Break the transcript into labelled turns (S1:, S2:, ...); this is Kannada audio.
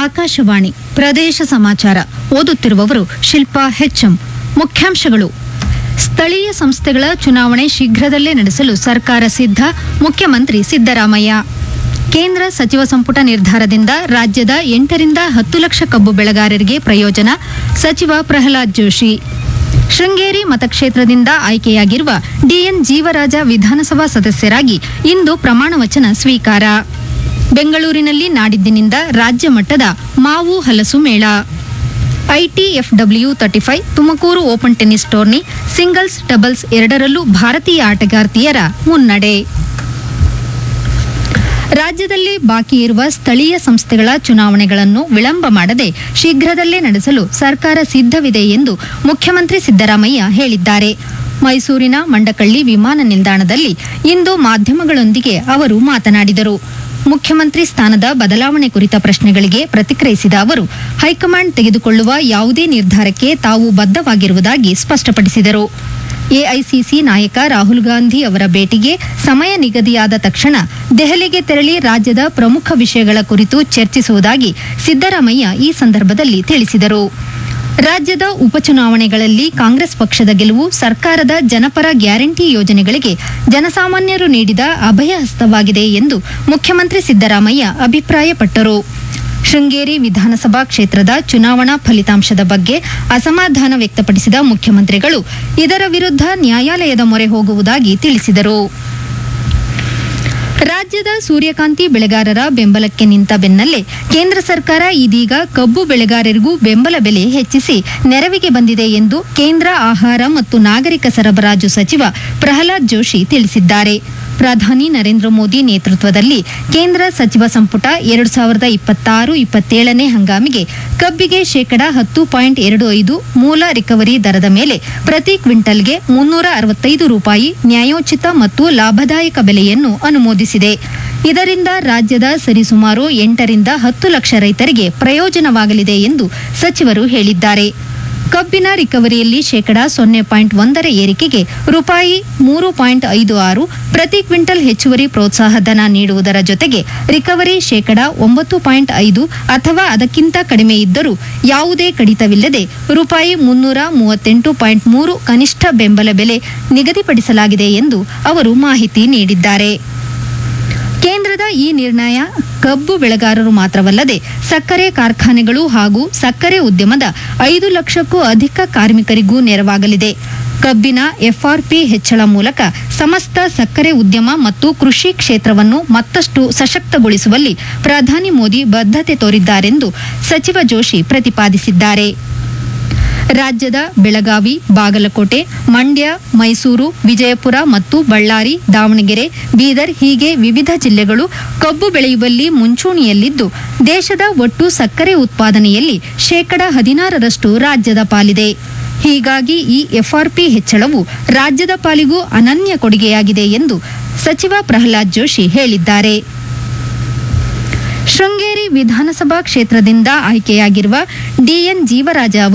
S1: ಆಕಾಶವಾಣಿ ಪ್ರದೇಶ ಸಮಾಚಾರ ಓದುತ್ತಿರುವವರು ಶಿಲ್ಪಾ ಹೆಚ್ಎಂ ಮುಖ್ಯಾಂಶಗಳು ಸ್ಥಳೀಯ ಸಂಸ್ಥೆಗಳ ಚುನಾವಣೆ ಶೀಘ್ರದಲ್ಲೇ ನಡೆಸಲು ಸರ್ಕಾರ ಸಿದ್ಧ ಮುಖ್ಯಮಂತ್ರಿ ಸಿದ್ದರಾಮಯ್ಯ ಕೇಂದ್ರ ಸಚಿವ ಸಂಪುಟ ನಿರ್ಧಾರದಿಂದ ರಾಜ್ಯದ ಎಂಟರಿಂದ ಹತ್ತು ಲಕ್ಷ ಕಬ್ಬು ಬೆಳೆಗಾರರಿಗೆ ಪ್ರಯೋಜನ ಸಚಿವ ಪ್ರಹ್ಲಾದ್ ಜೋಶಿ ಶೃಂಗೇರಿ ಮತಕ್ಷೇತ್ರದಿಂದ ಆಯ್ಕೆಯಾಗಿರುವ ಡಿಎನ್ ಜೀವರಾಜ ವಿಧಾನಸಭಾ ಸದಸ್ಯರಾಗಿ ಇಂದು ಪ್ರಮಾಣ ವಚನ ಸ್ವೀಕಾರ ಬೆಂಗಳೂರಿನಲ್ಲಿ ನಾಡಿದ್ದಿನಿಂದ ರಾಜ್ಯ ಮಟ್ಟದ ಮಾವು ಹಲಸು ಮೇಳ ITFW thirty five Tumakuru open tennis tourney singles doubles ಎರಡರಲ್ಲೂ ಭಾರತೀಯ ಆಟಗಾರ್ತಿಯರ ಮುನ್ನಡೆ ರಾಜ್ಯದಲ್ಲಿ ಬಾಕಿ ಇರುವ ಸ್ಥಳೀಯ ಸಂಸ್ಥೆಗಳ ಚುನಾವಣೆಗಳನ್ನು ವಿಳಂಬ ಮಾಡದೆ ಶೀಘ್ರದಲ್ಲೇ ನಡೆಸಲು ಸರ್ಕಾರ ಸಿದ್ಧವಿದೆ ಎಂದು ಮುಖ್ಯಮಂತ್ರಿ ಸಿದ್ದರಾಮಯ್ಯ ಹೇಳಿದ್ದಾರೆ ಮೈಸೂರಿನ ಮಂಡಕಳ್ಳಿ ವಿಮಾನ ನಿಲ್ದಾಣದಲ್ಲಿ ಇಂದು ಮಾಧ್ಯಮಗಳೊಂದಿಗೆ ಅವರು ಮಾತನಾಡಿದರು ಮುಖ್ಯಮಂತ್ರಿ ಸ್ಥಾನದ ಬದಲಾವಣೆ ಕುರಿತ ಪ್ರಶ್ನೆಗಳಿಗೆ ಪ್ರತಿಕ್ರಿಯಿಸಿದ ಅವರು ಹೈಕಮಾಂಡ್ ತೆಗೆದುಕೊಳ್ಳುವ ಯಾವುದೇ ನಿರ್ಧಾರಕ್ಕೆ ತಾವು ಬದ್ಧವಾಗಿರುವುದಾಗಿ ಸ್ಪಷ್ಟಪಡಿಸಿದರು ಎಐಸಿಸಿ ನಾಯಕ ರಾಹುಲ್ ಗಾಂಧಿ ಅವರ ಭೇಟಿಗೆ ಸಮಯ ನಿಗದಿಯಾದ ತಕ್ಷಣ ದೆಹಲಿಗೆ ತೆರಳಿ ರಾಜ್ಯದ ಪ್ರಮುಖ ವಿಷಯಗಳ ಕುರಿತು ಚರ್ಚಿಸುವುದಾಗಿ ಸಿದ್ದರಾಮಯ್ಯ ಈ ಸಂದರ್ಭದಲ್ಲಿ ತಿಳಿಸಿದರು ರಾಜ್ಯದ ಉಪಚುನಾವಣೆಗಳಲ್ಲಿ ಕಾಂಗ್ರೆಸ್ ಪಕ್ಷದ ಗೆಲುವು ಸರ್ಕಾರದ ಜನಪರ ಗ್ಯಾರಂಟಿ ಯೋಜನೆಗಳಿಗೆ ಜನಸಾಮಾನ್ಯರು ನೀಡಿದ ಅಭಯ ಹಸ್ತವಾಗಿದೆ ಎಂದು ಮುಖ್ಯಮಂತ್ರಿ ಸಿದ್ದರಾಮಯ್ಯ ಅಭಿಪ್ರಾಯಪಟ್ಟರು ಶೃಂಗೇರಿ ವಿಧಾನಸಭಾ ಕ್ಷೇತ್ರದ ಚುನಾವಣಾ ಫಲಿತಾಂಶದ ಬಗ್ಗೆ ಅಸಮಾಧಾನ ವ್ಯಕ್ತಪಡಿಸಿದ ಮುಖ್ಯಮಂತ್ರಿಗಳು ಇದರ ವಿರುದ್ಧ ನ್ಯಾಯಾಲಯದ ಮೊರೆ ಹೋಗುವುದಾಗಿ ತಿಳಿಸಿದರು ರಾಜ್ಯದ ಸೂರ್ಯಕಾಂತಿ ಬೆಳೆಗಾರರ ಬೆಂಬಲಕ್ಕೆ ನಿಂತ ಬೆನ್ನಲ್ಲೇ ಕೇಂದ್ರ ಸರ್ಕಾರ ಇದೀಗ ಕಬ್ಬು ಬೆಳೆಗಾರರಿಗೂ ಬೆಂಬಲ ಬೆಲೆ ಹೆಚ್ಚಿಸಿ ನೆರವಿಗೆ ಬಂದಿದೆ ಎಂದು ಕೇಂದ್ರ ಆಹಾರ ಮತ್ತು ನಾಗರಿಕ ಸರಬರಾಜು ಸಚಿವ ಪ್ರಹ್ಲಾದ್ ಜೋಶಿ ತಿಳಿಸಿದ್ದಾರೆ ಪ್ರಧಾನಿ ನರೇಂದ್ರ ಮೋದಿ ನೇತೃತ್ವದಲ್ಲಿ ಕೇಂದ್ರ ಸಚಿವ ಸಂಪುಟ ಎರಡು ಸಾವಿರದ ಇಪ್ಪತ್ತಾರು ಇಪ್ಪತ್ತೇಳನೇ ಹಂಗಾಮಿಗೆ ಕಬ್ಬಿಗೆ ಶೇಕಡ ಹತ್ತು ಪಾಯಿಂಟ್ ಎರಡು ಐದು ಮೂಲ ರಿಕವರಿ ದರದ ಮೇಲೆ ಪ್ರತಿ ಕ್ವಿಂಟಲ್ಗೆ ಮುನ್ನೂರ ಅರವತ್ತೈದು ರೂಪಾಯಿ ನ್ಯಾಯೋಚಿತ ಮತ್ತು ಲಾಭದಾಯಕ ಬೆಲೆಯನ್ನು ಅನುಮೋದಿಸಿದೆ ಇದರಿಂದ ರಾಜ್ಯದ ಸರಿಸುಮಾರು ಎಂಟರಿಂದ ಹತ್ತು ಲಕ್ಷ ರೈತರಿಗೆ ಪ್ರಯೋಜನವಾಗಲಿದೆ ಎಂದು ಸಚಿವರು ಹೇಳಿದ್ದಾರೆ ಕಬ್ಬಿನ ರಿಕವರಿಯಲ್ಲಿ ಶೇಕಡ ಸೊನ್ನೆ ಪಾಯಿಂಟ್ ಒಂದರ ಏರಿಕೆಗೆ ರೂಪಾಯಿ ಮೂರು ಪಾಯಿಂಟ್ ಐದು ಆರು ಪ್ರತಿ ಕ್ವಿಂಟಲ್ ಹೆಚ್ಚುವರಿ ಪ್ರೋತ್ಸಾಹ ಧನ ನೀಡುವುದರ ಜೊತೆಗೆ ರಿಕವರಿ ಶೇಕಡ ಒಂಬತ್ತು ಪಾಯಿಂಟ್ ಐದು ಅಥವಾ ಅದಕ್ಕಿಂತ ಕಡಿಮೆ ಇದ್ದರೂ ಯಾವುದೇ ಕಡಿತವಿಲ್ಲದೆ ರೂಪಾಯಿ ಮುನ್ನೂರ ಮೂವತ್ತೆಂಟು ಪಾಯಿಂಟ್ ಮೂರು ಕನಿಷ್ಠ ಬೆಂಬಲ ಬೆಲೆ ನಿಗದಿಪಡಿಸಲಾಗಿದೆ ಎಂದು ಅವರು ಮಾಹಿತಿ ನೀಡಿದ್ದಾರೆ ಕೇಂದ್ರದ ಈ ನಿರ್ಣಯ ಕಬ್ಬು ಬೆಳೆಗಾರರು ಮಾತ್ರವಲ್ಲದೆ ಸಕ್ಕರೆ ಕಾರ್ಖಾನೆಗಳು ಹಾಗೂ ಸಕ್ಕರೆ ಉದ್ಯಮದ ಐದು ಲಕ್ಷಕ್ಕೂ ಅಧಿಕ ಕಾರ್ಮಿಕರಿಗೂ ನೆರವಾಗಲಿದೆ ಕಬ್ಬಿನ ಎಫ್ಆರ್ಪಿ ಹೆಚ್ಚಳ ಮೂಲಕ ಸಮಸ್ತ ಸಕ್ಕರೆ ಉದ್ಯಮ ಮತ್ತು ಕೃಷಿ ಕ್ಷೇತ್ರವನ್ನು ಮತ್ತಷ್ಟು ಸಶಕ್ತಗೊಳಿಸುವಲ್ಲಿ ಪ್ರಧಾನಿ ಮೋದಿ ಬದ್ಧತೆ ತೋರಿದ್ದಾರೆಂದು ಸಚಿವ ಜೋಶಿ ಪ್ರತಿಪಾದಿಸಿದ್ದಾರೆ ರಾಜ್ಯದ ಬೆಳಗಾವಿ ಬಾಗಲಕೋಟೆ ಮಂಡ್ಯ ಮೈಸೂರು ವಿಜಯಪುರ ಮತ್ತು ಬಳ್ಳಾರಿ ದಾವಣಗೆರೆ ಬೀದರ್ ಹೀಗೆ ವಿವಿಧ ಜಿಲ್ಲೆಗಳು ಕಬ್ಬು ಬೆಳೆಯುವಲ್ಲಿ ಮುಂಚೂಣಿಯಲ್ಲಿದ್ದು ದೇಶದ ಒಟ್ಟು ಸಕ್ಕರೆ ಉತ್ಪಾದನೆಯಲ್ಲಿ ಶೇಕಡ ಹದಿನಾರರಷ್ಟು ರಾಜ್ಯದ ಪಾಲಿದೆ ಹೀಗಾಗಿ ಈ ಎಫ್ಆರ್ಪಿ ಹೆಚ್ಚಳವು ರಾಜ್ಯದ ಪಾಲಿಗೂ ಅನನ್ಯ ಕೊಡುಗೆಯಾಗಿದೆ ಎಂದು ಸಚಿವ ಪ್ರಹ್ಲಾದ್ ಜೋಶಿ ಹೇಳಿದ್ದಾರೆ ಶೃಂಗೇರಿ ವಿಧಾನಸಭಾ ಕ್ಷೇತ್ರದಿಂದ ಆಯ್ಕೆಯಾಗಿರುವ ಡಿಎನ್ ಜೀವರಾಜ